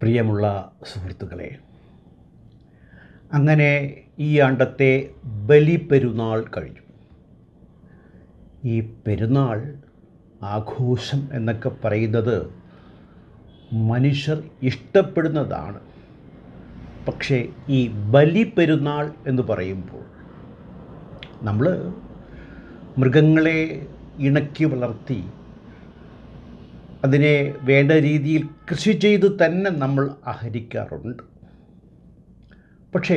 പ്രിയമുള്ള സുഹൃത്തുക്കളെ അങ്ങനെ ഈ ആണ്ടത്തെ ബലിപ്പെരുന്നാൾ കഴിഞ്ഞു ഈ പെരുന്നാൾ ആഘോഷം എന്നൊക്കെ പറയുന്നത് മനുഷ്യർ ഇഷ്ടപ്പെടുന്നതാണ് പക്ഷേ ഈ ബലിപ്പെരുന്നാൾ എന്ന് പറയുമ്പോൾ നമ്മൾ മൃഗങ്ങളെ ഇണക്കി വളർത്തി അതിനെ വേണ്ട രീതിയിൽ കൃഷി ചെയ്ത് തന്നെ നമ്മൾ ആഹരിക്കാറുണ്ട് പക്ഷേ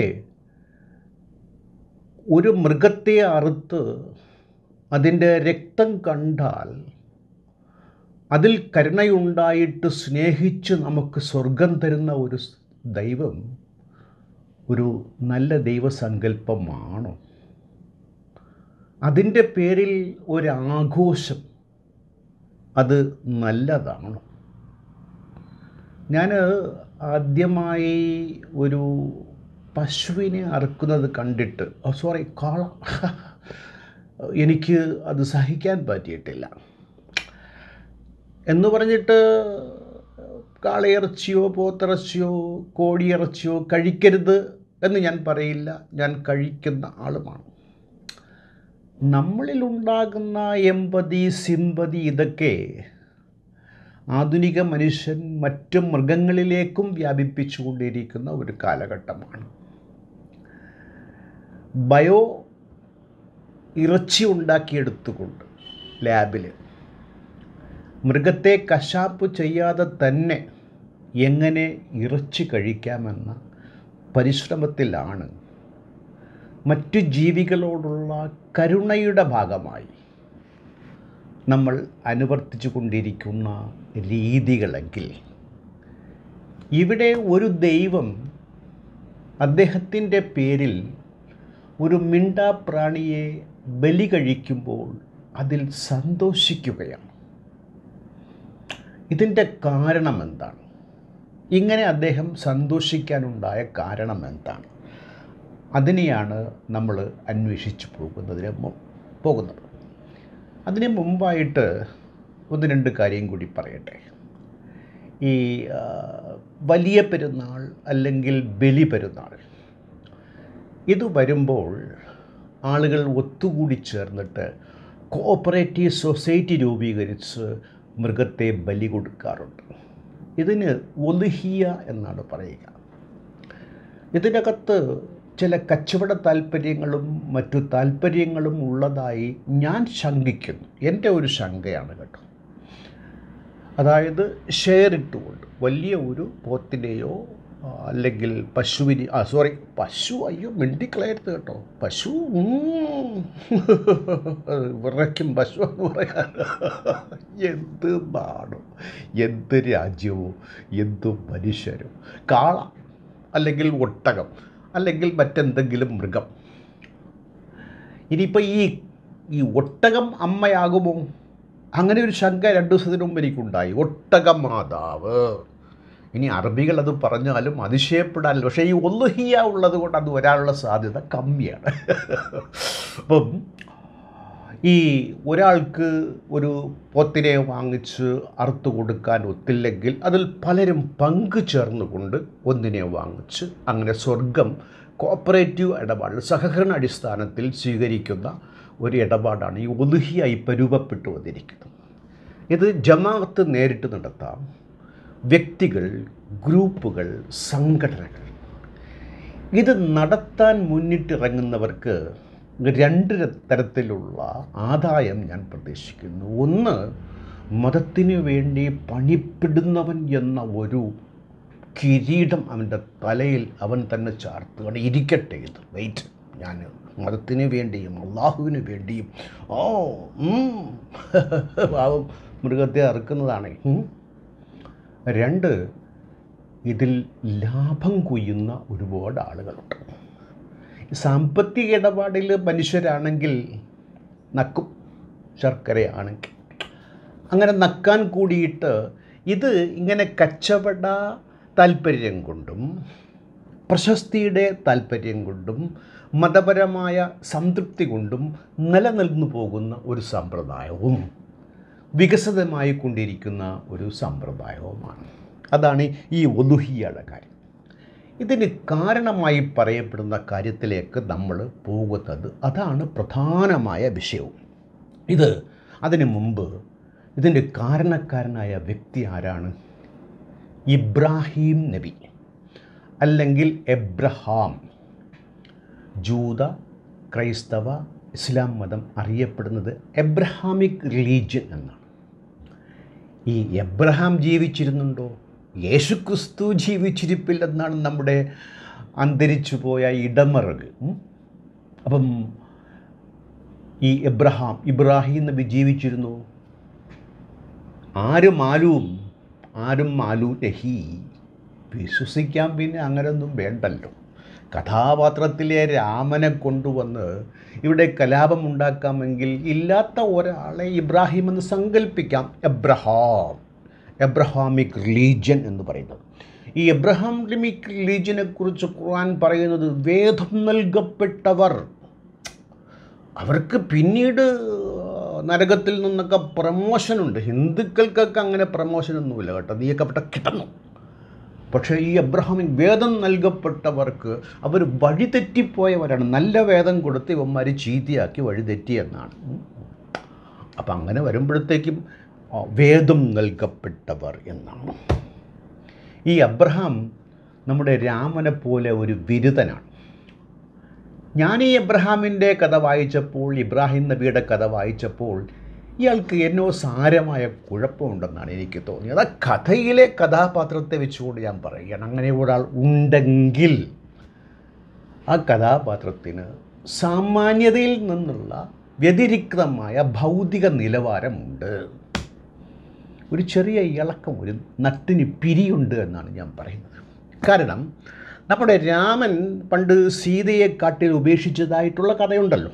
ഒരു മൃഗത്തെ അറുത്ത് അതിൻ്റെ രക്തം കണ്ടാൽ അതിൽ കരുണയുണ്ടായിട്ട് സ്നേഹിച്ച് നമുക്ക് സ്വർഗം തരുന്ന ഒരു ദൈവം ഒരു നല്ല ദൈവസങ്കല്പമാണോ അതിൻ്റെ പേരിൽ ഒരാഘോഷം അത് നല്ലതാണോ ഞാൻ ആദ്യമായി ഒരു പശുവിനെ അറുക്കുന്നത് കണ്ടിട്ട് സോറി കാള എനിക്ക് അത് സഹിക്കാൻ പറ്റിയിട്ടില്ല എന്ന് പറഞ്ഞിട്ട് കാളയിറച്ചിയോ പോത്തിറച്ചിയോ കോഴിയിറച്ചിയോ കഴിക്കരുത് എന്ന് ഞാൻ പറയില്ല ഞാൻ കഴിക്കുന്ന ആളുമാണ് നമ്മളിലുണ്ടാകുന്ന എമ്പതി സിമ്പതി ഇതൊക്കെ ആധുനിക മനുഷ്യൻ മറ്റു മൃഗങ്ങളിലേക്കും വ്യാപിപ്പിച്ചുകൊണ്ടിരിക്കുന്ന ഒരു കാലഘട്ടമാണ് ബയോ ഇറച്ചി ഉണ്ടാക്കിയെടുത്തുകൊണ്ട് ലാബിൽ മൃഗത്തെ കശാപ്പ് ചെയ്യാതെ തന്നെ എങ്ങനെ ഇറച്ചി കഴിക്കാമെന്ന പരിശ്രമത്തിലാണ് മറ്റു ജീവികളോടുള്ള കരുണയുടെ ഭാഗമായി നമ്മൾ അനുവർത്തിച്ചു കൊണ്ടിരിക്കുന്ന രീതികളെങ്കിൽ ഇവിടെ ഒരു ദൈവം അദ്ദേഹത്തിൻ്റെ പേരിൽ ഒരു മിണ്ടാപ്രാണിയെ ബലി കഴിക്കുമ്പോൾ അതിൽ സന്തോഷിക്കുകയാണ് ഇതിൻ്റെ കാരണം എന്താണ് ഇങ്ങനെ അദ്ദേഹം സന്തോഷിക്കാനുണ്ടായ കാരണം എന്താണ് അതിനെയാണ് നമ്മൾ അന്വേഷിച്ച് പോകുന്നതിന് പോകുന്നത് അതിന് മുമ്പായിട്ട് ഒന്ന് രണ്ട് കാര്യം കൂടി പറയട്ടെ ഈ വലിയ പെരുന്നാൾ അല്ലെങ്കിൽ ബലി പെരുന്നാൾ ഇത് വരുമ്പോൾ ആളുകൾ ഒത്തുകൂടി ചേർന്നിട്ട് കോഓപ്പറേറ്റീവ് സൊസൈറ്റി രൂപീകരിച്ച് മൃഗത്തെ ബലി കൊടുക്കാറുണ്ട് ഇതിന് ഒലുഹിയ എന്നാണ് പറയുക ഇതിനകത്ത് ചില കച്ചവട താല്പര്യങ്ങളും മറ്റു താല്പര്യങ്ങളും ഉള്ളതായി ഞാൻ ശങ്കിക്കുന്നു എൻ്റെ ഒരു ശങ്കയാണ് കേട്ടോ അതായത് ഷെയർ ഇട്ടുകൊണ്ട് വലിയ ഒരു പോത്തിനെയോ അല്ലെങ്കിൽ പശുവിനെ ആ സോറി പശു അയ്യോ മിണ്ടിക്കളയരുത് കേട്ടോ പശു വിറയ്ക്കും പശു എന്ന് പറയാൻ എന്ത് നാടോ എന്ത് രാജ്യവും എന്ത് മനുഷ്യരും കാള അല്ലെങ്കിൽ ഒട്ടകം അല്ലെങ്കിൽ മറ്റെന്തെങ്കിലും മൃഗം ഇനിയിപ്പോൾ ഈ ഈ ഒട്ടകം അമ്മയാകുമോ അങ്ങനെ ഒരു ശങ്ക രണ്ട് ദിവസത്തിന് മുമ്പ് എനിക്കുണ്ടായി ഒട്ടക മാതാവ് ഇനി അറബികൾ അത് പറഞ്ഞാലും അതിശയപ്പെടാനില്ല പക്ഷേ ഈ ഒല്ലുഹിയ ഉള്ളത് കൊണ്ട് അത് വരാനുള്ള സാധ്യത കമ്മിയാണ് അപ്പം ഈ ഒരാൾക്ക് ഒരു പോത്തിനെ വാങ്ങിച്ച് അറുത്തു കൊടുക്കാൻ ഒത്തില്ലെങ്കിൽ അതിൽ പലരും പങ്കു ചേർന്നുകൊണ്ട് ഒന്നിനെ വാങ്ങിച്ച് അങ്ങനെ സ്വർഗം കോപ്പറേറ്റീവ് ഇടപാട് സഹകരണ അടിസ്ഥാനത്തിൽ സ്വീകരിക്കുന്ന ഒരു ഇടപാടാണ് ഈ ഒതുഹിയായി ഇപ്പോൾ രൂപപ്പെട്ടു വന്നിരിക്കുന്നത് ഇത് ജമാഅത്ത് നേരിട്ട് നടത്താം വ്യക്തികൾ ഗ്രൂപ്പുകൾ സംഘടനകൾ ഇത് നടത്താൻ മുന്നിട്ടിറങ്ങുന്നവർക്ക് രണ്ട് തരത്തിലുള്ള ആദായം ഞാൻ പ്രതീക്ഷിക്കുന്നു ഒന്ന് മതത്തിന് വേണ്ടി പണിപ്പെടുന്നവൻ എന്ന ഒരു കിരീടം അവൻ്റെ തലയിൽ അവൻ തന്നെ ചാർത്തുകയാണ് ഇരിക്കട്ടെ ഇത് വെയിറ്റ് ഞാൻ മതത്തിന് വേണ്ടിയും അള്ളാഹുവിന് വേണ്ടിയും ഓ പാവം മൃഗത്തെ അറുക്കുന്നതാണ് രണ്ട് ഇതിൽ ലാഭം കൊയ്യുന്ന ഒരുപാട് ആളുകളുണ്ട് സാമ്പത്തിക ഇടപാടിൽ മനുഷ്യരാണെങ്കിൽ നക്കും ശർക്കരയാണെങ്കിൽ അങ്ങനെ നക്കാൻ കൂടിയിട്ട് ഇത് ഇങ്ങനെ കച്ചവട താല്പര്യം കൊണ്ടും പ്രശസ്തിയുടെ താല്പര്യം കൊണ്ടും മതപരമായ സംതൃപ്തി കൊണ്ടും നിലനിന്നു പോകുന്ന ഒരു സമ്പ്രദായവും വികസിതമായി കൊണ്ടിരിക്കുന്ന ഒരു സമ്പ്രദായവുമാണ് അതാണ് ഈ ഒലുഹിയുടെ കാര്യം ഇതിന് കാരണമായി പറയപ്പെടുന്ന കാര്യത്തിലേക്ക് നമ്മൾ പോകുന്നത് അതാണ് പ്രധാനമായ വിഷയവും ഇത് അതിനു മുമ്പ് ഇതിൻ്റെ കാരണക്കാരനായ വ്യക്തി ആരാണ് ഇബ്രാഹിം നബി അല്ലെങ്കിൽ എബ്രഹാം ജൂത ക്രൈസ്തവ ഇസ്ലാം മതം അറിയപ്പെടുന്നത് എബ്രഹാമിക് റിലീജിയൻ എന്നാണ് ഈ എബ്രഹാം ജീവിച്ചിരുന്നുണ്ടോ യേശുക്രിസ്തു ജീവിച്ചിരിപ്പില്ലെന്നാണ് നമ്മുടെ അന്തരിച്ചു പോയ ഇടമറക് ഉം. അപ്പം ഈ എബ്രഹാം ഇബ്രാഹിം നബി ജീവിച്ചിരുന്നു ആരും ആലും ആരും ആലു ലഹി വിശ്വസിക്കാൻ പിന്നെ അങ്ങനെയൊന്നും വേണ്ടല്ലോ കഥാപാത്രത്തിലെ രാമനെ കൊണ്ടുവന്ന് ഇവിടെ കലാപം ഉണ്ടാക്കാമെങ്കിൽ ഇല്ലാത്ത ഒരാളെ ഇബ്രാഹിം എന്ന് സങ്കല്പിക്കാം എബ്രഹാം എബ്രഹാമിക് റിലീജിയൻ എന്ന് പറയുന്നത് ഈ എബ്രഹാമിക് റിലീജിയനെ കുറിച്ച് ഖുർആൻ പറയുന്നത് വേദം നൽകപ്പെട്ടവർ അവർക്ക് പിന്നീട് നരകത്തിൽ നിന്നൊക്കെ പ്രമോഷനുണ്ട് ഹിന്ദുക്കൾക്കൊക്കെ അങ്ങനെ പ്രമോഷനൊന്നുമില്ല കേട്ടോ നീയൊക്കെ അവിടെ കിട്ടുന്നു പക്ഷേ ഈ അബ്രഹാമിൻ വേദം നൽകപ്പെട്ടവർക്ക് അവർ വഴിതെറ്റിപ്പോയവരാണ് നല്ല വേദം കൊടുത്ത് ഇവന്മാർ ചീത്തയാക്കി വഴിതെറ്റിയെന്നാണ് അപ്പം അങ്ങനെ വരുമ്പോഴത്തേക്കും ആ, വേദം നൽകപ്പെട്ടവർ എന്നാണ് ഈ അബ്രഹാം നമ്മുടെ രാമനെ പോലെ ഒരു ബിരുദനാണ് ഞാൻ ഈ എബ്രഹാമിൻ്റെ കഥ വായിച്ചപ്പോൾ ഇബ്രാഹിം നബിയുടെ കഥ വായിച്ചപ്പോൾ ഇയാൾക്ക് എന്നോ സാരമായ കുഴപ്പമുണ്ടെന്നാണ് എനിക്ക് തോന്നിയത് ആ കഥയിലെ കഥാപാത്രത്തെ വെച്ചുകൊണ്ട് ഞാൻ പറയുകയാണ് അങ്ങനെ ഒരാൾ ഉണ്ടെങ്കിൽ ആ കഥാപാത്രത്തിന് സാമാന്യതയിൽ നിന്നുള്ള വ്യതിരിക്തമായ ഭൗതിക നിലവാരമുണ്ട് ഒരു ചെറിയ ഇളക്കം ഒരു നട്ടിന് പിരിയുണ്ട് എന്നാണ് ഞാൻ പറയുന്നത് കാരണം നമ്മുടെ രാമൻ പണ്ട് സീതയെ കാട്ടിൽ ഉപേക്ഷിച്ചതായിട്ടുള്ള കഥയുണ്ടല്ലോ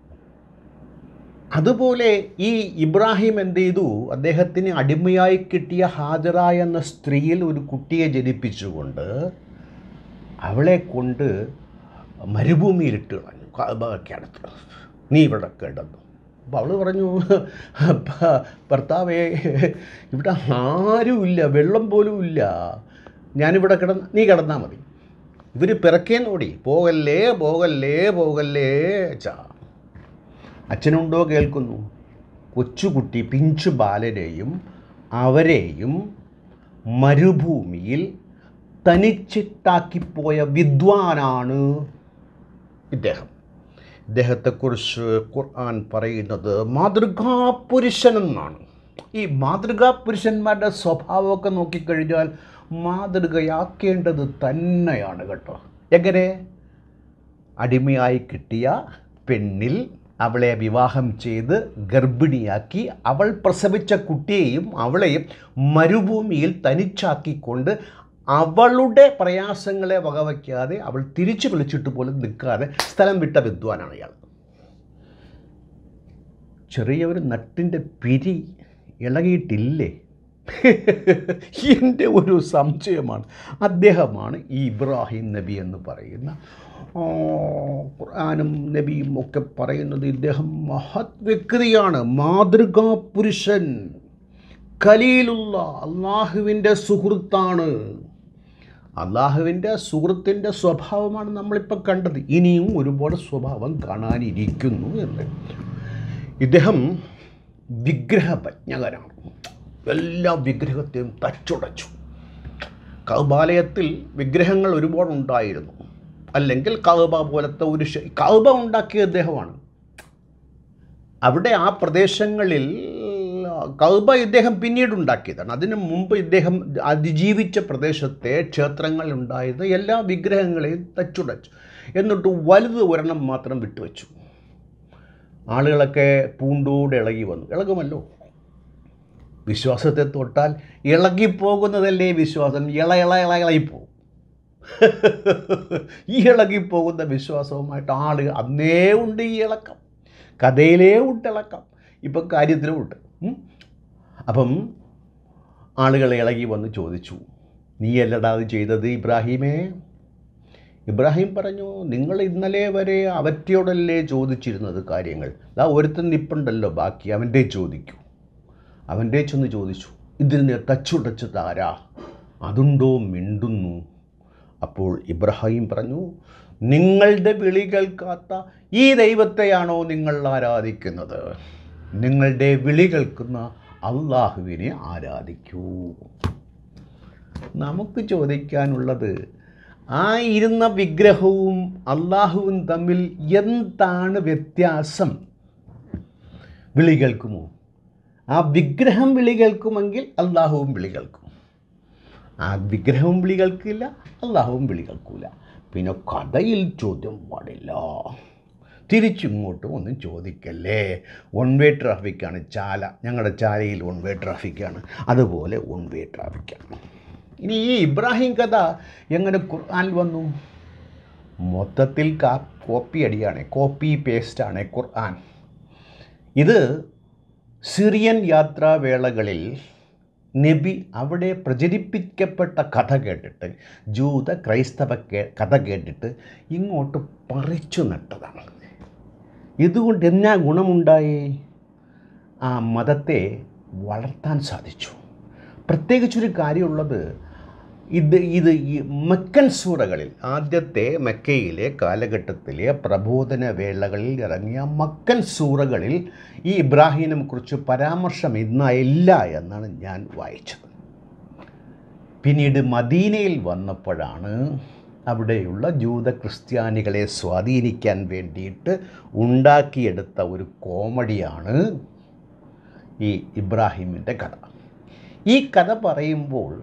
അതുപോലെ ഈ ഇബ്രാഹിം എന്ത് ചെയ്തു അദ്ദേഹത്തിന് അടിമയായി കിട്ടിയ ഹാജറ എന്ന സ്ത്രീയിൽ ഒരു കുട്ടിയെ ജനിപ്പിച്ചുകൊണ്ട് അവളെ കൊണ്ട് മരുഭൂമിയിലിട്ട് കളഞ്ഞു കാബയൊക്കെ അടുത്ത് നീ ഇവിടെ കിടന്നു അപ്പോൾ അവൾ പറഞ്ഞു "ഭ- ഭർത്താവേ ഇവിടെ ആരുമില്ല വെള്ളം പോലും ഇല്ല ഞാനിവിടെ കിടന്ന് നീ കിടന്നാൽ മതി ഇവർ പിറക്കേന്നോടി പോകല്ലേ പോകല്ലേ പോകല്ലേ ചാ അച്ഛനുണ്ടോ കേൾക്കുന്നു കൊച്ചുകുട്ടി പിഞ്ചു ബാലരെയും അവരെയും മരുഭൂമിയിൽ തനിച്ചിട്ടാക്കിപ്പോയ വിദ്വാനാണ് ഇദ്ദേഹം ഇദ്ദേഹത്തെക്കുറിച്ച് ഖുർആൻ പറയുന്നത് മാതൃകാ പുരുഷനെന്നാണ് ഈ മാതൃകാ പുരുഷന്മാരുടെ സ്വഭാവമൊക്കെ നോക്കിക്കഴിഞ്ഞാൽ മാതൃകയാക്കേണ്ടത് തന്നെയാണ് കേട്ടോ എങ്ങനെ അടിമയായി കിട്ടിയ പെണ്ണിൽ അവളെ വിവാഹം ചെയ്ത് ഗർഭിണിയാക്കി അവൾ പ്രസവിച്ച കുട്ടിയെയും അവളെയും മരുഭൂമിയിൽ തനിച്ചാക്കിക്കൊണ്ട് അവളുടെ പ്രയാസങ്ങളെ വകവയ്ക്കാതെ അവൾ തിരിച്ചു വിളിച്ചിട്ട് പോലും നിൽക്കാതെ സ്ഥലം വിട്ട വിദ്വാനാണ് ഇയാൾ ചെറിയ ഒരു നട്ടിൻ്റെ പിരി ഇളകിയിട്ടില്ലേ എൻ്റെ ഒരു സംശയമാണ് അദ്ദേഹമാണ് ഈ ഇബ്രാഹിം നബി എന്ന് പറയുന്ന ആ, ഖുർആനും നബിയും ഒക്കെ പറയുന്നത് ഇദ്ദേഹം മഹത് വ്യക്തിയാണ് മാതൃകാ പുരുഷൻ ഖലീലുള്ള അള്ളാഹുവിൻ്റെ സുഹൃത്താണ് അള്ളാഹുവിൻ്റെ സുഹൃത്തിൻ്റെ സ്വഭാവമാണ് നമ്മളിപ്പോൾ കണ്ടത് ഇനിയും ഒരുപാട് സ്വഭാവം കാണാനിരിക്കുന്നു എന്ന് ഇദ്ദേഹം വിഗ്രഹപജ്ഞകനാണ് എല്ലാ വിഗ്രഹത്തെയും തച്ചുടച്ചു കൗബാലയത്തിൽ വിഗ്രഹങ്ങൾ ഒരുപാടുണ്ടായിരുന്നു അല്ലെങ്കിൽ കൗബ പോലത്തെ ഒരു ശ- കൗബ ഉണ്ടാക്കിയ അദ്ദേഹമാണ് അവിടെ ആ പ്രദേശങ്ങളിൽ കൗബ ഇദ്ദേഹം പിന്നീട് ഉണ്ടാക്കിയതാണ് അതിനു മുമ്പ് ഇദ്ദേഹം അതിജീവിച്ച പ്രദേശത്തെ ക്ഷേത്രങ്ങൾ ഉണ്ടായത് എല്ലാ വിഗ്രഹങ്ങളെയും തച്ചുടച്ചു എന്നിട്ട് വലുത് ഒരെണ്ണം മാത്രം വിട്ടുവെച്ചു ആളുകളൊക്കെ പൂണ്ടോടെ ഇളകി വന്നു ഇളകുമല്ലോ വിശ്വാസത്തെ തൊട്ടാൽ ഇളകിപ്പോകുന്നതല്ലേ വിശ്വാസം ഇള ഇള ഇള ഇളകിപ്പോകും ഈ ഇളകിപ്പോകുന്ന വിശ്വാസവുമായിട്ട് ആളുകൾ അന്നേ ഉണ്ട് ഈ ഇളക്കം കഥയിലേ ഉണ്ട് ഇളക്കം ഇപ്പം കാര്യത്തിലും ഉണ്ട് ഉം. അപ്പം ആളുകൾ ഇളകി വന്ന് ചോദിച്ചു നീ അല്ലടാ അത് ചെയ്തത് ഇബ്രാഹിമേ ഇബ്രാഹിം പറഞ്ഞു നിങ്ങൾ ഇന്നലെ വരെ അവറ്റയോടല്ലേ ചോദിച്ചിരുന്നത് കാര്യങ്ങൾ ദാ ഒരുത്തൻ നിപ്പുണ്ടല്ലോ ബാക്കി അവൻ്റെ ചോദിക്കൂ അവൻ്റെ ചെന്ന് ചോദിച്ചു ഇതിനെ തച്ചുടച്ചത് ആരാ അതുണ്ടോ മിണ്ടുന്നു അപ്പോൾ ഇബ്രാഹിം പറഞ്ഞു നിങ്ങളുടെ വിളി കേൾക്കാത്ത ഈ ദൈവത്തെയാണോ നിങ്ങൾ ആരാധിക്കുന്നത് നിങ്ങളുടെ വിളി കേൾക്കുന്ന അള്ളാഹുവിനെ ആരാധിക്കൂ നമുക്ക് ചോദിക്കാനുള്ളത് ആ ഇരുന്ന വിഗ്രഹവും അള്ളാഹുവും തമ്മിൽ എന്താണ് വ്യത്യാസം വിളി കേൾക്കുമോ ആ വിഗ്രഹം വിളി കേൾക്കുമെങ്കിൽ അള്ളാഹുവും വിളി കേൾക്കും ആ വിഗ്രഹവും വിളി കേൾക്കില്ല അള്ളാഹുവും വിളി കേൾക്കൂല പിന്നെ കഥയിൽ ചോദ്യം പാടില്ല തിരിച്ചിങ്ങോട്ടും ഒന്നും ചോദിക്കല്ലേ വൺ വേ ട്രാഫിക്കാണ് ചാല ഞങ്ങളുടെ ചാലയിൽ വൺ വേ ട്രാഫിക്കാണ് അതുപോലെ വൺ വേ ട്രാഫിക്കാണ് ഇനി ഈ ഇബ്രാഹിം കഥ എങ്ങനെ ഖുർആൻ വന്നു മൊത്തത്തിൽ കാ കോപ്പി അടിയാണ് കോപ്പി പേസ്റ്റാണ് ഖുർആൻ ഇത് സിറിയൻ യാത്രാവേളകളിൽ നബി അവിടെ പ്രചരിപ്പിക്കപ്പെട്ട കഥ കേട്ടിട്ട് ജൂത ക്രൈസ്തവ കേ കഥ കേട്ടിട്ട് ഇങ്ങോട്ട് പറിച്ചു നട്ടതാണ് ഇതുകൊണ്ട് എന്നാ ഗുണമുണ്ടായി ആ മതത്തെ വളർത്താൻ സാധിച്ചു പ്രത്യേകിച്ചൊരു കാര്യമുള്ളത് ഇത് ഇത് ഈ മക്കൻ സൂറകളിൽ ആദ്യത്തെ മക്കയിലെ കാലഘട്ടത്തിലെ പ്രബോധന വേളകളിൽ ഇറങ്ങിയ മക്കൻ സൂറകളിൽ ഈ ഇബ്രാഹിമിനെ കുറിച്ച് പരാമർശം ഇന്നില്ല എന്നാണ് ഞാൻ വായിച്ചത് പിന്നീട് മദീനയിൽ വന്നപ്പോഴാണ് അവിടെയുള്ള ജൂത ക്രിസ്ത്യാനികളെ സ്വാധീനിക്കാൻ വേണ്ടിയിട്ട് ഉണ്ടാക്കിയെടുത്ത ഒരു കോമഡിയാണ് ഈ ഇബ്രാഹിമിൻ്റെ കഥ ഈ കഥ പറയുമ്പോൾ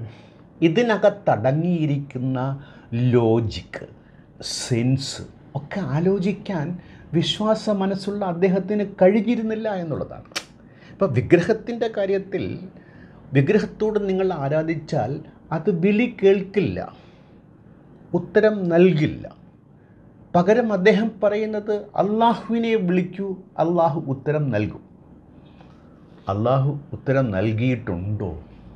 ഇതിനകത്തടങ്ങിയിരിക്കുന്ന ലോജിക്ക് സെൻസ് ഒക്കെ ആലോചിക്കാൻ വിശ്വാസ മനസ്സുള്ള അദ്ദേഹത്തിന് കഴിഞ്ഞിരുന്നില്ല എന്നുള്ളതാണ് ഇപ്പോൾ വിഗ്രഹത്തിൻ്റെ കാര്യത്തിൽ വിഗ്രഹത്തോട് നിങ്ങൾ ആരാധിച്ചാൽ അത് വിളി കേൾക്കില്ല ഉത്തരം നൽകില്ല പകരം അദ്ദേഹം പറയുന്നത് അള്ളാഹുവിനെ വിളിക്കൂ അള്ളാഹു ഉത്തരം നൽകും അള്ളാഹു ഉത്തരം നൽകിയിട്ടുണ്ടോ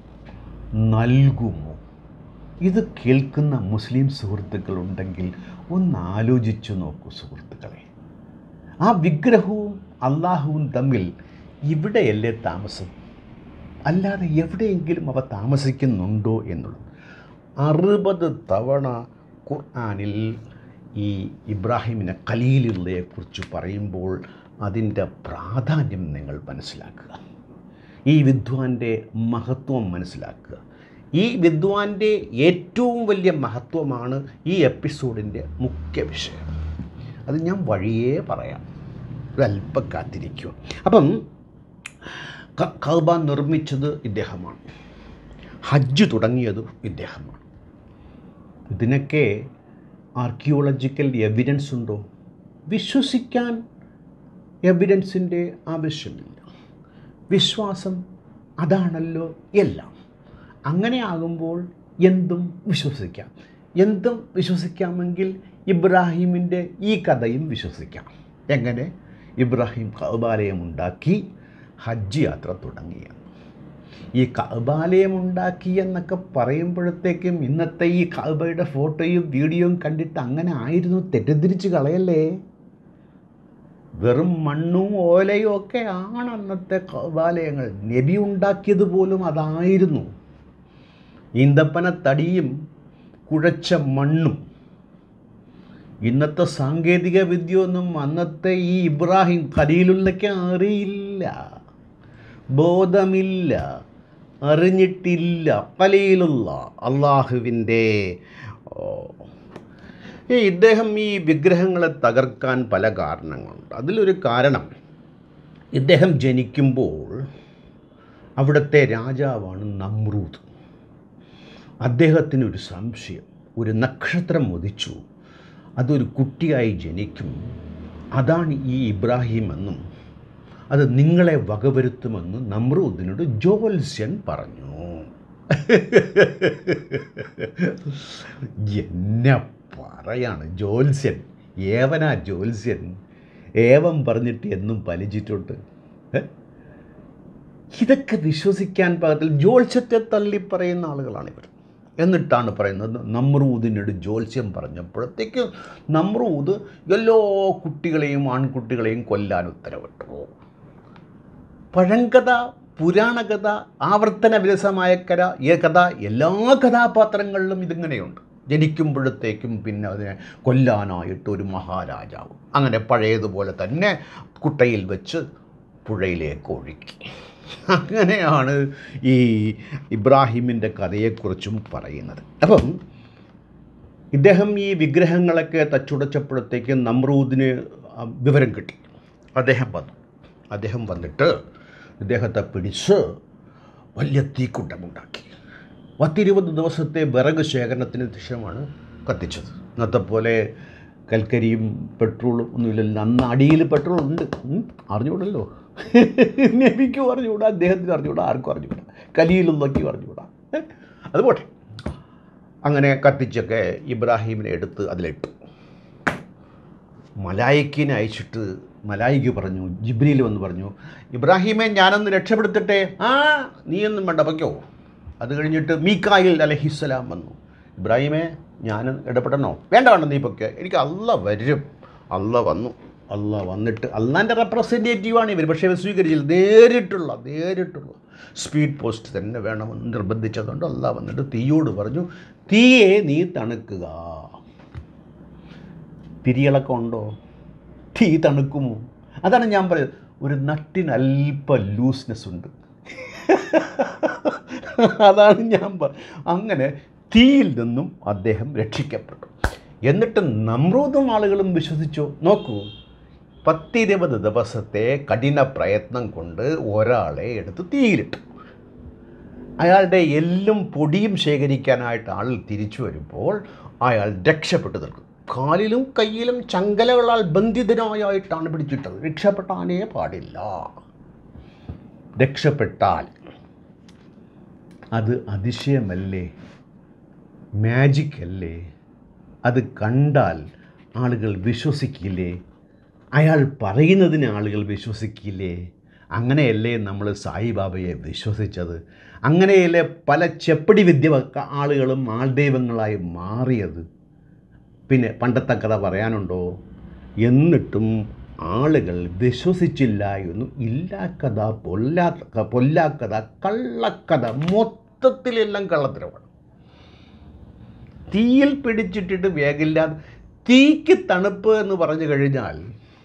നൽകുമോ ഇത് കേൾക്കുന്ന മുസ്ലിം സുഹൃത്തുക്കളുണ്ടെങ്കിൽ ഒന്ന് ആലോചിച്ചു നോക്കൂ സുഹൃത്തുക്കളെ ആ വിഗ്രഹവും അള്ളാഹുവും തമ്മിൽ ഇവിടെയല്ലേ താമസം അല്ലാതെ എവിടെയെങ്കിലും അവ താമസിക്കുന്നുണ്ടോ എന്നുള്ളത് അറുപത് തവണ ഖുർആാനിൽ ഈ ഇബ്രാഹിമിനെ ഖലീലുള്ളയെക്കുറിച്ച് പറയുമ്പോൾ അതിൻ്റെ പ്രാധാന്യം നിങ്ങൾ മനസ്സിലാക്കുക ഈ വിദ്വാൻ്റെ മഹത്വം മനസ്സിലാക്കുക ഈ വിദ്വാൻ്റെ ഏറ്റവും വലിയ മഹത്വമാണ് ഈ എപ്പിസോഡിൻ്റെ മുഖ്യ വിഷയം അത് ഞാൻ വഴിയേ പറയാം ഒരല്പം കാത്തിരിക്കുക അപ്പം ക- കഅബ നിർമ്മിച്ചത് ഇദ്ദേഹമാണ് ഹജ്ജ് തുടങ്ങിയതും ഇദ്ദേഹമാണ് ഇതിനൊക്കെ ആർക്കിയോളജിക്കൽ എവിഡൻസ് ഉണ്ടോ വിശ്വസിക്കാൻ എവിഡൻസിൻ്റെ ആവശ്യമില്ല വിശ്വാസം അതാണല്ലോ എല്ലാം അങ്ങനെ ആകുമ്പോൾ എന്തും വിശ്വസിക്കാം എന്തും വിശ്വസിക്കാമെങ്കിൽ ഇബ്രാഹിമിൻ്റെ ഈ കഥയും വിശ്വസിക്കാം എങ്ങനെ ഇബ്രാഹിം കഅബാലയം ഉണ്ടാക്കി ഹജ്ജ് യാത്ര തുടങ്ങിയെന്ന് ഈ കഅബാലയം ഉണ്ടാക്കി എന്നൊക്കെ പറയുമ്പോഴത്തേക്കും ഇന്നത്തെ ഈ കഅബയുടെ ഫോട്ടോയും വീഡിയോയും കണ്ടിട്ട് അങ്ങനെ ആയിരുന്നു തെറ്റിദ്ധരിച്ച് കളയല്ലേ വെറും മണ്ണും ഓലയും ഒക്കെ ആണ് അന്നത്തെ കഅബാലയങ്ങൾ നബി ഉണ്ടാക്കിയത് പോലും അതായിരുന്നു ഈന്തപ്പന തടിയും കുഴച്ച മണ്ണും ഇന്നത്തെ സാങ്കേതിക വിദ്യയൊന്നും അന്നത്തെ ഈ ഇബ്രാഹിം ഖലീലുള്ളയ്ക്ക് അറിയില്ല ബോധമില്ല അറിഞ്ഞിട്ടില്ല ഖലീലുള്ള അള്ളാഹുവിൻ്റെ ഈ ഇദ്ദേഹം ഈ വിഗ്രഹങ്ങളെ തകർക്കാൻ പല കാരണങ്ങളുണ്ട് അതിലൊരു കാരണം ഇദ്ദേഹം ജനിക്കുമ്പോൾ അവിടുത്തെ രാജാവാണ് നമ്രൂദ് അദ്ദേഹത്തിനൊരു സംശയം ഒരു നക്ഷത്രം ഉദിച്ചു അതൊരു കുട്ടിയായി ജനിക്കും അതാണ് ഈ ഇബ്രാഹിം എന്നും അത് നിങ്ങളെ വകവരുത്തുമെന്ന് നമ്രൂദിനോട് ജോത്സ്യൻ പറഞ്ഞു എന്നെ പറയാണ് ജോത്സ്യൻ ഏവനാ ജോത്സ്യൻ ഏവം പറഞ്ഞിട്ട് എന്നും പലിച്ചിട്ടുണ്ട് ഏ? ഇതൊക്കെ വിശ്വസിക്കാൻ പാകത്തിൽ ജോത്സ്യത്തെ തള്ളി പറയുന്ന ആളുകളാണ് ഇവർ എന്നിട്ടാണ് പറയുന്നത് നമ്രൂദിനോട് ജോത്സ്യം പറഞ്ഞപ്പോഴത്തേക്ക് നമ്രൂദ് എല്ലാ കുട്ടികളെയും ആൺകുട്ടികളെയും കൊല്ലാൻ ഉത്തരവിട്ടു പഴങ്കഥ പുരാണ കഥ ആവർത്തന വിരസമായ കഥ ഈ കഥ എല്ലാ കഥാപാത്രങ്ങളിലും ഇതിങ്ങനെയുണ്ട് ജനിക്കുമ്പോഴത്തേക്കും പിന്നെ അതിനെ കൊല്ലാനായിട്ട് ഒരു മഹാരാജാവ് അങ്ങനെ പഴയതുപോലെ തന്നെ കുട്ടയിൽ വെച്ച് പുഴയിലേക്ക് ഒഴുക്കി അങ്ങനെയാണ് ഈ ഇബ്രാഹിമിൻ്റെ കഥയെക്കുറിച്ചും പറയുന്നത് അപ്പം ഇദ്ദേഹം ഈ വിഗ്രഹങ്ങളൊക്കെ തച്ചുടച്ചപ്പോഴത്തേക്ക് നമ്രൂദിന് ആ വിവരം കിട്ടി അദ്ദേഹം വന്നു അദ്ദേഹം വന്നിട്ട് ഇദ്ദേഹത്തെ പിടിച്ച് വലിയ തീക്കുണ്ടമുണ്ടാക്കി പത്തിരുപത് ദിവസത്തെ വിറക് ശേഖരണത്തിന് ശേഷമാണ് കത്തിച്ചത് ഇന്നത്തെ പോലെ കൽക്കരിയും പെട്രോളും ഒന്നുമില്ലല്ലോ അന്ന് അടിയിൽ പെട്രോൾ ഉണ്ട് ഉം, അറിഞ്ഞൂടല്ലോ നബിക്കും അറിഞ്ഞുകൂടാ അദ്ദേഹത്തിന് അറിഞ്ഞുകൂടാ ആർക്കും അറിഞ്ഞുകൂടാ കലിയിലും നോക്കി അറിഞ്ഞുകൂടാ ഏ? അത് പോട്ടെ അങ്ങനെ കത്തിച്ചൊക്കെ ഇബ്രാഹിമിനെ എടുത്ത് അതിലിട്ടു മലായിക്കിനെ അയച്ചിട്ട് മലായിക്ക് പറഞ്ഞു ജിബ്രീൽ വന്ന് പറഞ്ഞു ഇബ്രാഹിമെ ഞാനൊന്ന് രക്ഷപ്പെടുത്തട്ടെ ആ നീയൊന്നും വേണ്ട പൊയ്ക്കോ അത് കഴിഞ്ഞിട്ട് മീക്കായിൽ അലഹിസ്സലാം വന്നു ഇബ്രാഹിമെ ഞാൻ ഇടപെടണോ വേണ്ട വേണ്ട നീ പൊക്കെ എനിക്ക് അല്ല വരും അല്ല വന്നു അല്ല വന്നിട്ട് അള്ളാൻ്റെ റെപ്രസെൻറ്റേറ്റീവാണ് ഇവർ പക്ഷേ ഇവർ സ്വീകരിച്ചില്ല നേരിട്ടുള്ള നേരിട്ടുള്ള സ്പീഡ് പോസ്റ്റ് തന്നെ വേണമെന്ന് നിർബന്ധിച്ചതുകൊണ്ട് അല്ല വന്നിട്ട് തീയോട് പറഞ്ഞു തീയെ നീ തണുക്കുക തിരിയിളക്കം ഉണ്ടോ തീ തണുക്കുമോ അതാണ് ഞാൻ പറയുന്നത് ഒരു നട്ടിന് അല്പ ലൂസ്നെസ് ഉണ്ട് അതാണ് ഞാൻ പറ അങ്ങനെ തീയിൽ നിന്നും അദ്ദേഹം രക്ഷിക്കപ്പെട്ടു എന്നിട്ട് നമ്രൂദും ആളുകളും വിശ്വസിച്ചു നോക്കൂ പത്തിരുപത് ദിവസത്തെ കഠിന പ്രയത്നം കൊണ്ട് ഒരാളെ എടുത്ത് തീയിലിട്ടു അയാളുടെ എല്ലും പൊടിയും ശേഖരിക്കാനായിട്ട് ആൾ തിരിച്ചു വരുമ്പോൾ അയാൾ രക്ഷപ്പെട്ടു നിൽക്കും കാലിലും കയ്യിലും ചങ്കലകളാൽ ബന്ധിതനായിട്ടാണ് പിടിച്ചിട്ടത് രക്ഷപ്പെട്ടാനേ പാടില്ല രക്ഷപ്പെട്ടാൽ അത് അതിശയമല്ലേ മാജിക് അല്ലേ അത് കണ്ടാൽ ആളുകൾ വിശ്വസിക്കില്ലേ അയാൾ പറയുന്നതിന് ആളുകൾ വിശ്വസിക്കില്ലേ അങ്ങനെയല്ലേ നമ്മൾ സായിബാബയെ വിശ്വസിച്ചത് അങ്ങനെയല്ലേ പല ചെപ്പടി വിദ്യ വെക്ക- ആളുകളും ആൾദൈവങ്ങളായി മാറിയത് പിന്നെ പണ്ടത്തെ കഥ പറയാനുണ്ടോ എന്നിട്ടും ആളുകൾ വിശ്വസിച്ചില്ല എന്നു ഇല്ലാ കഥ പൊല്ലാ പൊല്ലാക്കഥ കള്ളക്കഥ മൊത്തത്തിലെല്ലാം കള്ളത്തരമാണ് തീയിൽ പിടിച്ചിട്ടിട്ട് വേഗില്ലാതെ തീക്ക് തണുപ്പ് എന്ന് പറഞ്ഞു കഴിഞ്ഞാൽ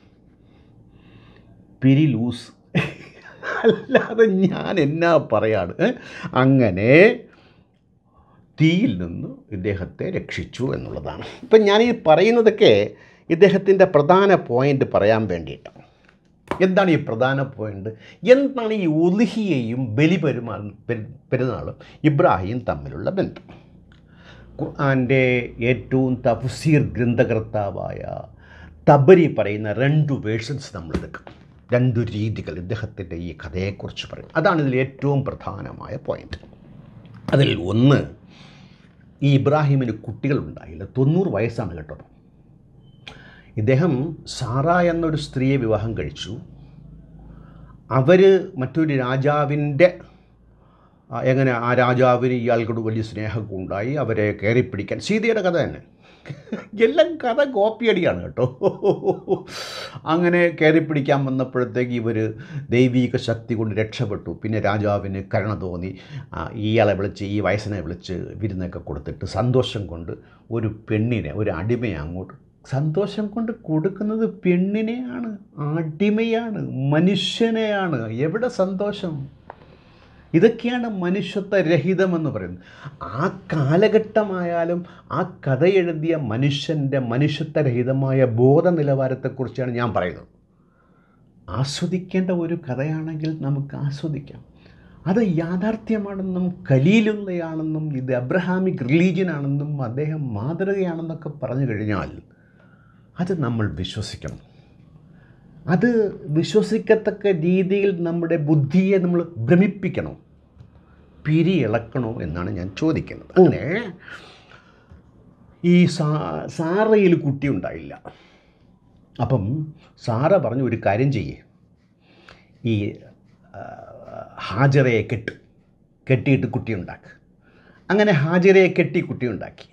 പിരി ലൂസ് അല്ലാതെ ഞാൻ എന്നാ പറയാണ് ഏ? അങ്ങനെ തീയിൽ നിന്ന് ഇദ്ദേഹത്തെ രക്ഷിച്ചു എന്നുള്ളതാണ് ഇപ്പം ഞാനീ പറയുന്നതൊക്കെ ഇദ്ദേഹത്തിൻ്റെ പ്രധാന പോയിന്റ് പറയാൻ വേണ്ടിയിട്ടാണ് എന്താണ് ഈ പ്രധാന പോയിന്റ് എന്താണ് ഈ ഉലുഹിയയും ബലിപെരുമാ പെരു- പെരുന്നാളും ഇബ്രാഹിം തമ്മിലുള്ള ബന്ധം ഖുർആൻ്റെ ഏറ്റവും തഫ്സീർ ഗ്രന്ഥകർത്താവായ തബരി പറയുന്ന രണ്ട് വേർഷൻസ് നമ്മൾ എടുക്കും രണ്ട് രീതികൾ ഇദ്ദേഹത്തിൻ്റെ ഈ കഥയെക്കുറിച്ച് പറയും അതാണ് ഇതിൽ ഏറ്റവും പ്രധാനമായ പോയിന്റ് അതിൽ ഒന്ന് ഈ ഇബ്രാഹിമിന് കുട്ടികളുണ്ടായില്ല തൊണ്ണൂറ് വയസ്സാണ് കേട്ടോ ഇദ്ദേഹം സാറ എന്നൊരു സ്ത്രീയെ വിവാഹം കഴിച്ചു അവർ മറ്റൊരു രാജാവിൻ്റെ ആ, എങ്ങനെ ആ രാജാവിന് ഇയാൾക്കോട് വലിയ സ്നേഹമൊക്കെ ഉണ്ടായി അവരെ കയറിപ്പിടിക്കാൻ സീതയുടെ കഥ തന്നെ എല്ലാം കഥ കോപ്പിയടിയാണ് കേട്ടോ അങ്ങനെ കയറിപ്പിടിക്കാൻ വന്നപ്പോഴത്തേക്ക് ഇവർ ദൈവീക ശക്തി കൊണ്ട് രക്ഷപ്പെട്ടു പിന്നെ രാജാവിന് കരുണ തോന്നി ആ, ഇയാളെ വിളിച്ച് ഈ വയസ്സിനെ വിളിച്ച് വിരുന്നൊക്കെ കൊടുത്തിട്ട് സന്തോഷം കൊണ്ട് ഒരു പെണ്ണിനെ ഒരു അടിമയെ അങ്ങോട്ട് സന്തോഷം കൊണ്ട് കൊടുക്കുന്നത് പെണ്ണിനെയാണ് അടിമയാണ് മനുഷ്യനെയാണ് എവിടെ സന്തോഷം ഇതൊക്കെയാണ് മനുഷ്യത്വ രഹിതമെന്ന് പറയുന്നത് ആ കാലഘട്ടമായാലും ആ കഥ എഴുതിയ മനുഷ്യൻ്റെ മനുഷ്യത്വരഹിതമായ ബോധ നിലവാരത്തെക്കുറിച്ചാണ് ഞാൻ പറയുന്നത് ആസ്വദിക്കേണ്ട ഒരു കഥയാണെങ്കിൽ നമുക്ക് ആസ്വദിക്കാം അത് യാഥാർത്ഥ്യമാണെന്നും കലീലുള്ളയാണെന്നും ഇത് അബ്രഹാമിക് റിലീജിയനാണെന്നും അദ്ദേഹം മാതൃകയാണെന്നൊക്കെ പറഞ്ഞു കഴിഞ്ഞാൽ അത് നമ്മൾ വിശ്വസിക്കണം അത് വിശ്വസിക്കത്തക്ക രീതിയിൽ നമ്മുടെ ബുദ്ധിയെ നമ്മൾ ഭ്രമിപ്പിക്കണം പിരി ഇളക്കണോ എന്നാണ് ഞാൻ ചോദിക്കുന്നത് അങ്ങനെ ഈ സാ സാറയിൽ കുട്ടി ഉണ്ടായില്ല അപ്പം സാറ പറഞ്ഞു ഒരു കാര്യം ചെയ്യേ ഈ ആ, ഹാജറയെ കെട്ട് കെട്ടിയിട്ട് കുട്ടി ഉണ്ടാക്ക് അങ്ങനെ ഹാജറയെ കെട്ടി കുട്ടി ഉണ്ടാക്കി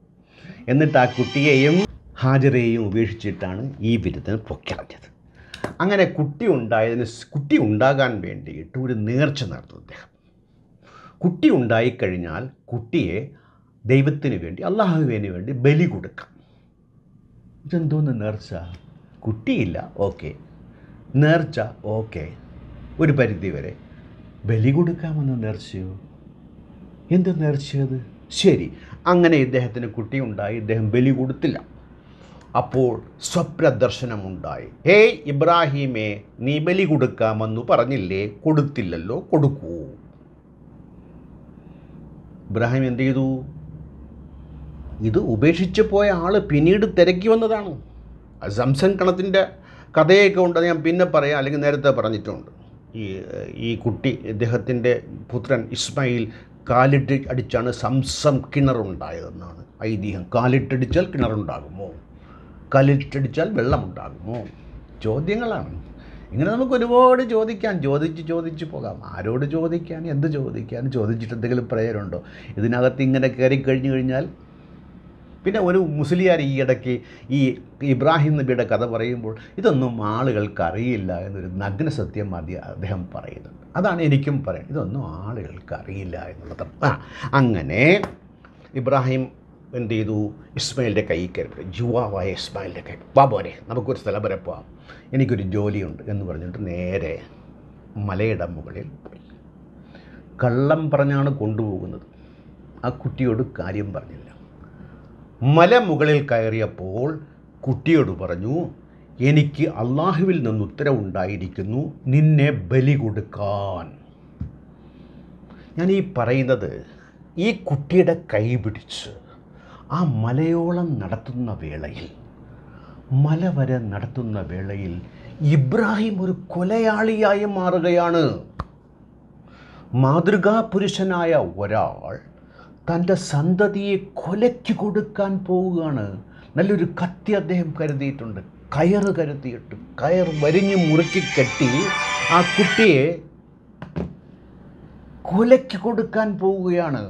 എന്നിട്ട് ആ കുട്ടിയെയും ഹാജറയെയും ഉപേക്ഷിച്ചിട്ടാണ് ഈ വിരുദ്ധന് പൊക്കിളഞ്ഞത് അങ്ങനെ കുട്ടി ഉണ്ടായതിന് സ് കുട്ടി ഉണ്ടാകാൻ വേണ്ടിയിട്ട് ഒരു നേർച്ച നടത്തും അദ്ദേഹം കുട്ടി ഉണ്ടായിക്കഴിഞ്ഞാൽ കുട്ടിയെ ദൈവത്തിന് വേണ്ടി അള്ളാഹുവിന് വേണ്ടി ബലി കൊടുക്കാം ഇതെന്തോന്ന് നേർച്ച കുട്ടിയില്ല ഓക്കെ നേർച്ച ഓക്കെ ഒരു പരിധി വരെ ബലി കൊടുക്കാമെന്ന് നേർച്ചയോ എന്ത് നേർച്ചയത് ശരി അങ്ങനെ ഇദ്ദേഹത്തിന് കുട്ടിയുണ്ടായി ഇദ്ദേഹം ബലി കൊടുത്തില്ല അപ്പോൾ സ്വപ്നദർശനമുണ്ടായി ഹേയ് ഇബ്രാഹിമേ നീ ബലി കൊടുക്കാമെന്ന് പറഞ്ഞില്ലേ കൊടുത്തില്ലല്ലോ കൊടുക്കൂ ഇബ്രാഹിം എന്ത് ചെയ്തു ഇത് ഉപേക്ഷിച്ച് പോയ ആൾ പിന്നീട് തിരക്കി വന്നതാണ് സംസൻ കണത്തിൻ്റെ കഥയൊക്കെ ഉണ്ട് അത് ഞാൻ പിന്നെ പറയാം അല്ലെങ്കിൽ നേരത്തെ പറഞ്ഞിട്ടുണ്ട് ഈ ഈ കുട്ടി ഇദ്ദേഹത്തിൻ്റെ പുത്രൻ ഇസ്മായിൽ കാലിട്ട് അടിച്ചാണ് സംസം കിണറുണ്ടായതെന്നാണ് ഐതിഹ്യം കാലിട്ടടിച്ചാൽ കിണറുണ്ടാകുമോ കാലിട്ടടിച്ചാൽ വെള്ളമുണ്ടാകുമോ ചോദ്യങ്ങളാണ് ഇങ്ങനെ നമുക്ക് ഒരുപാട് ചോദിക്കാം ചോദിച്ച് ചോദിച്ച് പോകാം ആരോട് ചോദിക്കാൻ എന്ത് ചോദിക്കാൻ ചോദിച്ചിട്ട് എന്തെങ്കിലും പ്രയോജനമുണ്ടോ ഇതിനകത്ത് ഇങ്ങനെ കയറി കഴിഞ്ഞു കഴിഞ്ഞാൽ പിന്നെ ഒരു മുസ്ലിയാർ ഈ ഇടയ്ക്ക് ഈ ഇബ്രാഹിം നബിയുടെ കഥ പറയുമ്പോൾ ഇതൊന്നും ആളുകൾക്ക് അറിയില്ല എന്നൊരു നഗ്ന സത്യം മതി അദ്ദേഹം പറയുന്നുണ്ട് അതാണ് എനിക്കും പറയുന്നത് ഇതൊന്നും ആളുകൾക്ക് അറിയില്ല എന്നുള്ളത് ആ അങ്ങനെ ഇബ്രാഹിം എന്ത് ചെയ്തു ഇസ്മായിലിൻ്റെ കൈ കയറി ജുവാവായ ഇസ്മായിലിൻ്റെ കൈ ബാബോരെ നമുക്കൊരു സ്ഥലം വരെ പോവാം എനിക്കൊരു ജോലിയുണ്ട് എന്ന് പറഞ്ഞിട്ട് നേരെ മലയുടെ മുകളിൽ പോയി കള്ളം പറഞ്ഞാണ് കൊണ്ടുപോകുന്നത് ആ കുട്ടിയോട് കാര്യം പറഞ്ഞില്ല മല മുകളിൽ കയറിയപ്പോൾ കുട്ടിയോട് പറഞ്ഞു എനിക്ക് അള്ളാഹുവിൽ നിന്ന് ഉത്തരവുണ്ടായിരിക്കുന്നു നിന്നെ ബലി കൊടുക്കാൻ ഞാൻ ഈ പറയുന്നത് ഈ കുട്ടിയുടെ കൈ പിടിച്ച് ആ മലയോളം നടത്തുന്ന വേളയിൽ മല വരെ നടത്തുന്ന വേളയിൽ ഇബ്രാഹിം ഒരു കൊലയാളിയായി മാറുകയാണ് മാതൃകാ പുരുഷനായ ഒരാൾ തൻ്റെ സന്തതിയെ കൊലയ്ക്ക് കൊടുക്കാൻ പോവുകയാണ് നല്ലൊരു കത്തി അദ്ദേഹം കരുതിയിട്ടുണ്ട് കയറ് കരുതിയിട്ട് കയർ വരിഞ്ഞ് മുറുക്കി കെട്ടി ആ കുട്ടിയെ കൊലയ്ക്ക് കൊടുക്കാൻ പോവുകയാണ്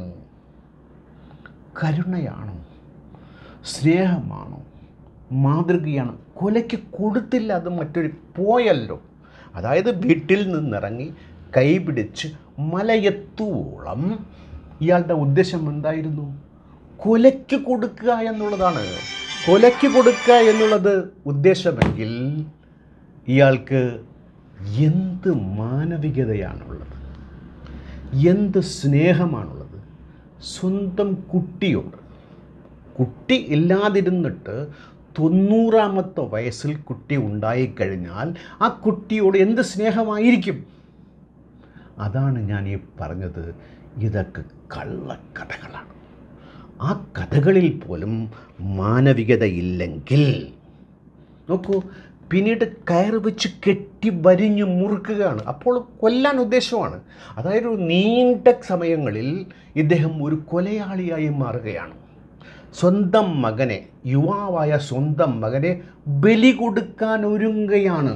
കരുണയാണോ സ്നേഹമാണോ മാതൃകയാണ് കൊലയ്ക്ക് കൊടുത്തില്ല അത് മറ്റൊരു പോയല്ലോ അതായത് വീട്ടിൽ നിന്നിറങ്ങി കൈപിടിച്ച് മലയെത്തുവോളം ഇയാളുടെ ഉദ്ദേശം എന്തായിരുന്നു കൊലയ്ക്ക് കൊടുക്കുക എന്നുള്ളതാണ് കൊലയ്ക്ക് കൊടുക്കുക എന്നുള്ളത് ഉദ്ദേശമെങ്കിൽ ഇയാൾക്ക് എന്ത് മാനവികതയാണുള്ളത് എന്ത് സ്നേഹമാണുള്ളത് സ്വന്തം കുട്ടിയോട് കുട്ടി ഇല്ലാതിരുന്നിട്ട് തൊണ്ണൂറാമത്തെ വയസ്സിൽ കുട്ടി ഉണ്ടായിക്കഴിഞ്ഞാൽ ആ കുട്ടിയോട് എന്ത് സ്നേഹമായിരിക്കും അതാണ് ഞാൻ ഈ പറഞ്ഞത് ഇതൊക്കെ കള്ളക്കഥകളാണ് ആ കഥകളിൽ പോലും മാനവികതയില്ലെങ്കിൽ നോക്കൂ പിന്നീട് കയർ വെച്ച് കെട്ടി വരിഞ്ഞു മുറുക്കുകയാണ് അപ്പോൾ കൊല്ലാൻ ഉദ്ദേശമാണ് അതായത് ഒരു നീണ്ട സമയങ്ങളിൽ ഇദ്ദേഹം ഒരു കൊലയാളിയായി മാറുകയാണ് സ്വന്തം മകനെ യുവാവായ സ്വന്തം മകനെ ബലി കൊടുക്കാൻ ഒരുങ്ങുകയാണ്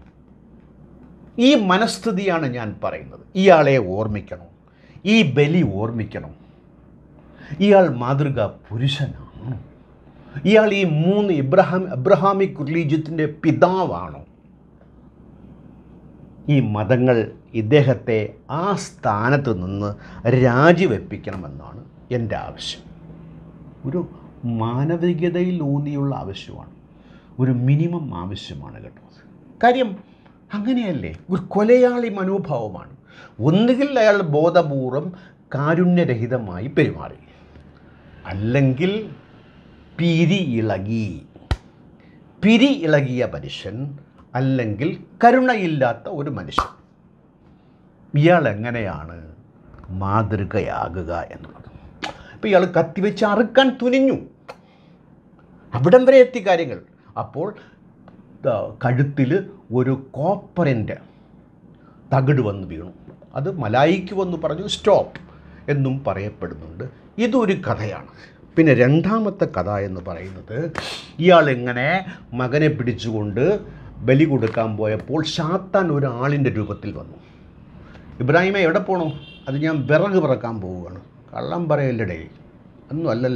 ഈ മനസ്ഥിതിയാണ് ഞാൻ പറയുന്നത് ഇയാളെ ഓർമ്മിക്കണം ഈ ബലി ഓർമ്മിക്കണം ഇയാൾ മാതൃക പുരുഷനാണോ ഇയാൾ ഈ മൂന്ന് ഇബ്രഹാം എബ്രഹാമിക് റിലീജിയത്തിൻ്റെ പിതാവാണോ ഈ മതങ്ങൾ ഇദ്ദേഹത്തെ ആ സ്ഥാനത്ത് നിന്ന് രാജിവെപ്പിക്കണമെന്നാണ് എൻ്റെ ആവശ്യം ഒരു മാനവികതയിൽ ഊന്നിയുള്ള ആവശ്യമാണ് ഒരു മിനിമം ആവശ്യമാണ് കേട്ടോ കാര്യം അങ്ങനെയല്ലേ ഒരു കൊലയാളി മനോഭാവമാണ് ഒന്നുകിൽ അയാൾ ബോധപൂർവം കാരുണ്യരഹിതമായി പെരുമാറി അല്ലെങ്കിൽ പിരി ഇളകി പിരി ഇളകിയ മനുഷ്യൻ അല്ലെങ്കിൽ കരുണയില്ലാത്ത ഒരു മനുഷ്യൻ ഇയാൾ എങ്ങനെയാണ് മാതൃകയാകുക എന്നുള്ളത് അപ്പോൾ ഇയാൾ കത്തിവെച്ച് അറുക്കാൻ തുനിഞ്ഞു അവിടം വരെ എത്തി കാര്യങ്ങൾ അപ്പോൾ കഴുത്തിൽ ഒരു കോപ്പറിൻ്റെ തകിട് വന്ന് വീണു അത് മലായിക്ക് വന്ന് പറഞ്ഞു സ്റ്റോപ്പ് എന്നും പറയപ്പെടുന്നുണ്ട് ഇതൊരു കഥയാണ് പിന്നെ രണ്ടാമത്തെ കഥ എന്ന് പറയുന്നത് ഇയാൾ ഇങ്ങനെ മകനെ പിടിച്ചുകൊണ്ട് ബലി കൊടുക്കാൻ പോയപ്പോൾ ഷാത്താൻ ഒരാളിൻ്റെ രൂപത്തിൽ വന്നു ഇബ്രാഹിമ എവിടെ പോണോ അത് ഞാൻ വിറക് പിറക്കാൻ പോവുകയാണ് കള്ളം പറയല്ലടേ ഒന്നും അല്ലല്ലോ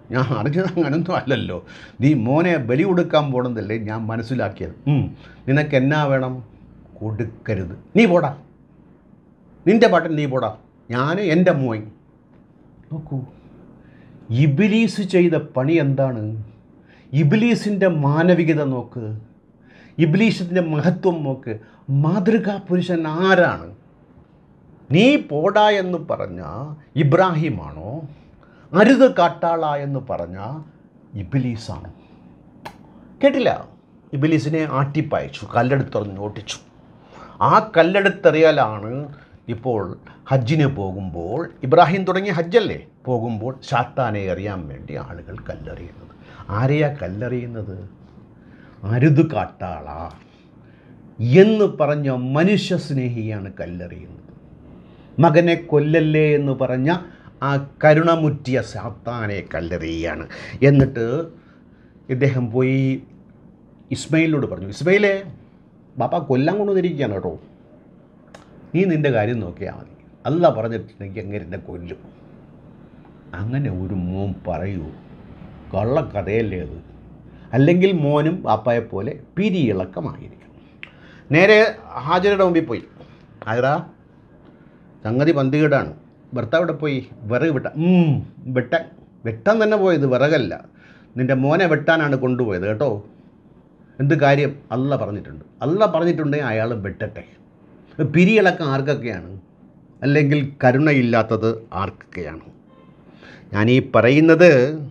ഞാൻ അറിഞ്ഞത് അങ്ങനൊന്നും അല്ലല്ലോ നീ മോനെ ബലി കൊടുക്കാൻ പോണെന്നല്ലേ ഞാൻ മനസ്സിലാക്കിയത് ഉം, നിനക്ക് എന്നാ വേണം കൊടുക്കരുത് നീ പോടാ നിൻ്റെ പാട്ടൻ നീ പോടാ ഞാൻ എൻ്റെ മോൻ നോക്കൂ ഇബിലീസ് ചെയ്ത പണി എന്താണ് ഇബിലീസിൻ്റെ മാനവികത നോക്ക് ഇബിലീസിൻ്റെ മഹത്വം നോക്ക് മാതൃകാ പുരുഷൻ ആരാണ് നീ പോടാ എന്ന് പറഞ്ഞ ഇബ്രാഹിമാണോ അരുത് കാട്ടാള എന്ന് പറഞ്ഞ ഇബിലീസാണോ കേട്ടില്ല ഇബിലീസിനെ ആട്ടിപ്പായച്ചു കല്ലെടുത്തെറിഞ്ഞ് ഓട്ടിച്ചു ആ കല്ലെടുത്തെറിയലാണ് ഇപ്പോൾ ഹജ്ജിന് പോകുമ്പോൾ ഇബ്രാഹിം തുടങ്ങിയ ഹജ്ജല്ലേ പോകുമ്പോൾ ഷാത്താനെ എറിയാൻ വേണ്ടി ആളുകൾ കല്ലെറിയുന്നത് ആരെയാ കല്ലെറിയുന്നത് അരുത് കാട്ടാള എന്ന് പറഞ്ഞ മനുഷ്യസ്നേഹിയാണ് കല്ലെറിയുന്നത് മകനെ കൊല്ലല്ലേ എന്ന് പറഞ്ഞ ആ കരുണമുറ്റിയ സാത്താനെ കല്ലെറിയുകയാണ് എന്നിട്ട് ഇദ്ദേഹം പോയി ഇസ്മയിലിനോട് പറഞ്ഞു ഇസ്മയിലേ ബാപ്പ കൊല്ലാൻ കൊണ്ടുവന്നിരിക്കുകയാണ് കേട്ടോ നീ നിൻ്റെ കാര്യം നോക്കിയാൽ മതി അല്ല പറഞ്ഞിട്ടുണ്ടെങ്കിൽ അങ്ങനെ എന്നെ കൊല്ലും അങ്ങനെ ഒരു മോൻ പറയൂ കള്ളക്കഥയല്ലേ അത് അല്ലെങ്കിൽ മോനും ബാപ്പായെ പോലെ പിരിയിളക്കമായിരിക്കും നേരെ ഹാജരുടെ മുമ്പിൽ പോയി ഹാജറ സംഗതി പന്തികേടാണ് ഭർത്താവ് ഇവിടെ പോയി വിറക് വെട്ടാൻ ഉം, വെട്ടാൻ വെട്ടാൻ തന്നെ പോയത് വിറകല്ല നിൻ്റെ മോനെ വെട്ടാനാണ് കൊണ്ടുപോയത് കേട്ടോ എന്ത് കാര്യം അല്ല പറഞ്ഞിട്ടുണ്ട് അല്ല പറഞ്ഞിട്ടുണ്ടെങ്കിൽ അയാൾ വെട്ടട്ടെ പിരിയിളക്കം ആർക്കൊക്കെയാണ് അല്ലെങ്കിൽ കരുണയില്ലാത്തത് ആർക്കൊക്കെയാണ് ഞാൻ ഈ പറയുന്നത്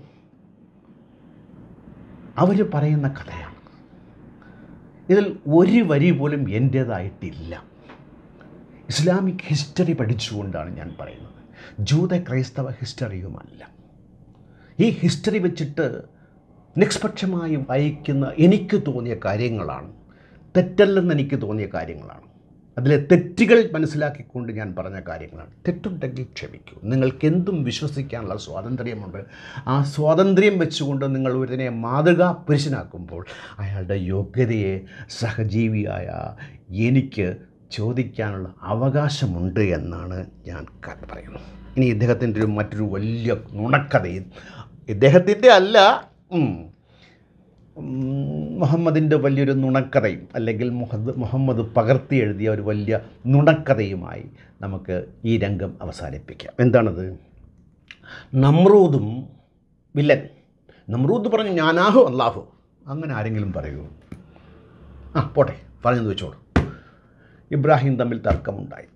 അവർ പറയുന്ന കഥയാണ് ഇതിൽ ഒരു വരി പോലും എൻ്റേതായിട്ടില്ല ഇസ്ലാമിക് ഹിസ്റ്ററി പഠിച്ചുകൊണ്ടാണ് ഞാൻ പറയുന്നത് ജൂത ക്രൈസ്തവ ഹിസ്റ്ററിയുമല്ല ഈ ഹിസ്റ്ററി വെച്ചിട്ട് നിഷ്പക്ഷമായി വായിക്കുന്ന എനിക്ക് തോന്നിയ കാര്യങ്ങളാണ് തെറ്റല്ലെന്ന് എനിക്ക് തോന്നിയ കാര്യങ്ങളാണ് അതിലെ തെറ്റുകൾ മനസ്സിലാക്കിക്കൊണ്ട് ഞാൻ പറഞ്ഞ കാര്യങ്ങളാണ് തെറ്റുണ്ടെങ്കിൽ ക്ഷമിക്കൂ നിങ്ങൾക്ക് എന്തും വിശ്വസിക്കാനുള്ള സ്വാതന്ത്ര്യമുണ്ട് ആ സ്വാതന്ത്ര്യം വെച്ചുകൊണ്ട് നിങ്ങൾ ഒരുതിനെ മാതൃകാ പുരുഷനാക്കുമ്പോൾ അയാളുടെ യോഗ്യതയെ സഹജീവിയായ എനിക്ക് ചോദിക്കാനുള്ള അവകാശമുണ്ട് എന്നാണ് ഞാൻ ക- പറയുന്നത് ഇനി ഇദ്ദേഹത്തിൻ്റെ ഒരു മറ്റൊരു വലിയ നുണക്കഥയും ഇദ്ദേഹത്തിൻ്റെ അല്ല ഉം, ഉം, മുഹമ്മദിൻ്റെ വലിയൊരു നുണക്കഥയും അല്ലെങ്കിൽ മുഹദ് മുഹമ്മദ് പകർത്തി എഴുതിയ ഒരു വലിയ നുണക്കഥയുമായി നമുക്ക് ഈ രംഗം അവസാനിപ്പിക്കാം എന്താണത് നമ്രൂദും വില്ലൻ നമ്രൂദ് പറഞ്ഞു ഞാനാഹു അല്ലാഹു അങ്ങനെ ആരെങ്കിലും പറയൂ ആ പോട്ടെ പറഞ്ഞെന്ന് വെച്ചോളൂ ഇബ്രാഹിം തമ്മിൽ തർക്കമുണ്ടായി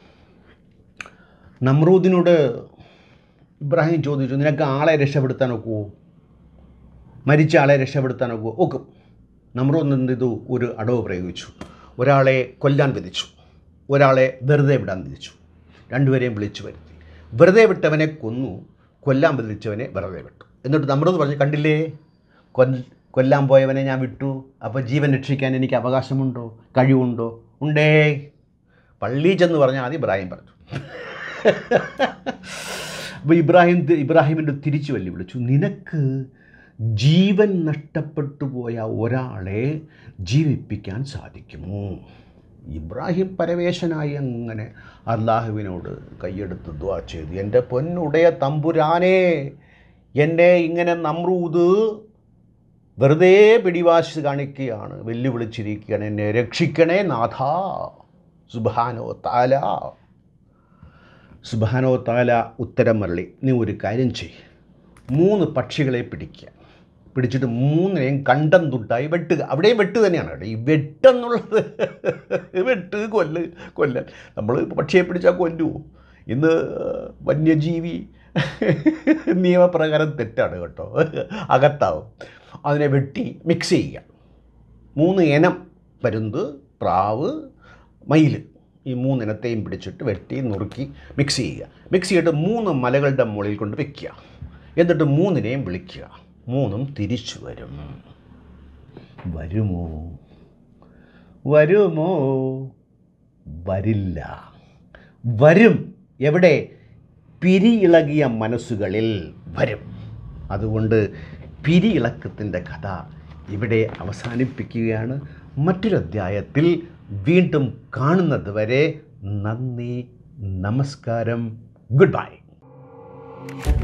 നമ്രൂദിനോട് ഇബ്രാഹിം ചോദിച്ചു നിനക്ക് ആളെ രക്ഷപ്പെടുത്താൻ ഒക്കുമോ മരിച്ച ആളെ രക്ഷപ്പെടുത്താൻ ഒക്കുമോ ഒക്കും നമ്രൂദ് എന്ത് ചെയ്തു ഒരു അടവ് പ്രയോഗിച്ചു ഒരാളെ കൊല്ലാൻ വിധിച്ചു ഒരാളെ വെറുതെ വിടാൻ വിധിച്ചു രണ്ടുപേരെയും വിളിച്ചു വരുത്തി വെറുതെ വിട്ടവനെ കൊന്നു കൊല്ലാൻ വിധിച്ചവനെ വെറുതെ വിട്ടു എന്നിട്ട് നമ്രൂദ് പറഞ്ഞു കണ്ടില്ലേ കൊൽ കൊല്ലാൻ പോയവനെ ഞാൻ വിട്ടു അപ്പോൾ ജീവൻ രക്ഷിക്കാൻ എനിക്ക് അവകാശമുണ്ടോ കഴിവുണ്ടോ ഉണ്ടേ പള്ളി ചെന്ന് പറഞ്ഞാൽ ആദ്യം ഇബ്രാഹിം പറഞ്ഞു അപ്പോൾ ഇബ്രാഹിം ഇബ്രാഹിമിൻ്റെ തിരിച്ചു വെല്ലു വിളിച്ചു നിനക്ക് ജീവൻ നഷ്ടപ്പെട്ടു പോയ ഒരാളെ ജീവിപ്പിക്കാൻ സാധിക്കുമോ ഇബ്രാഹിം പരവേശനായി അങ്ങനെ അള്ളാഹുവിനോട് കൈയെടുത്ത് ദ്വാ ചെയ്തു എൻ്റെ പൊന്നുടയ തമ്പുരാനെ എന്നെ ഇങ്ങനെ നമ്രൂത് വെറുതെ പിടിവാശി കാണിക്കുകയാണ് വെല്ലുവിളിച്ചിരിക്കുകയാണ് എന്നെ രക്ഷിക്കണേ നാഥ സുബാനോ താല സുബാനോ താല ഉത്തരം മരളി നീ ഒരു കാര്യം ചെയ്യ് മൂന്ന് പക്ഷികളെ പിടിക്കുക പിടിച്ചിട്ട് മൂന്നിനെയും കണ്ടം തുട്ടായി വെട്ടുക അവിടെയും വെട്ട് തന്നെയാണ് കേട്ടോ ഈ വെട്ടെന്നുള്ളത് വെട്ട് കൊല്ല് കൊല്ലൽ നമ്മൾ പക്ഷിയെ പിടിച്ചാൽ കൊല്ലുമോ ഇന്ന് വന്യജീവി നിയമപ്രകാരം തെറ്റാണ് കേട്ടോ അകത്താവും അതിനെ വെട്ടി മിക്സ് ചെയ്യുക മൂന്ന് ഇനം പരുന്ത് പ്രാവ് മയിൽ ഈ മൂന്നിനത്തെയും പിടിച്ചിട്ട് വെട്ടി നുറുക്കി മിക്സ് ചെയ്യുക മിക്സ് ചെയ്തിട്ട് മൂന്ന് മലകളുടെ മുകളിൽ കൊണ്ട് വെക്കുക എന്നിട്ട് മൂന്നിനെയും വിളിക്കുക മൂന്നും തിരിച്ചു വരും വരുമോ വരുമോ വരില്ല വരും എവിടെ പിരിയിളകിയ മനസ്സുകളിൽ വരും അതുകൊണ്ട് പിരിയിളക്കത്തിൻ്റെ കഥ ഇവിടെ അവസാനിപ്പിക്കുകയാണ് മറ്റൊരു അധ്യായത്തിൽ വീണ്ടും കാണുന്നത് വരെ നന്ദി നമസ്കാരം ഗുഡ് ബൈ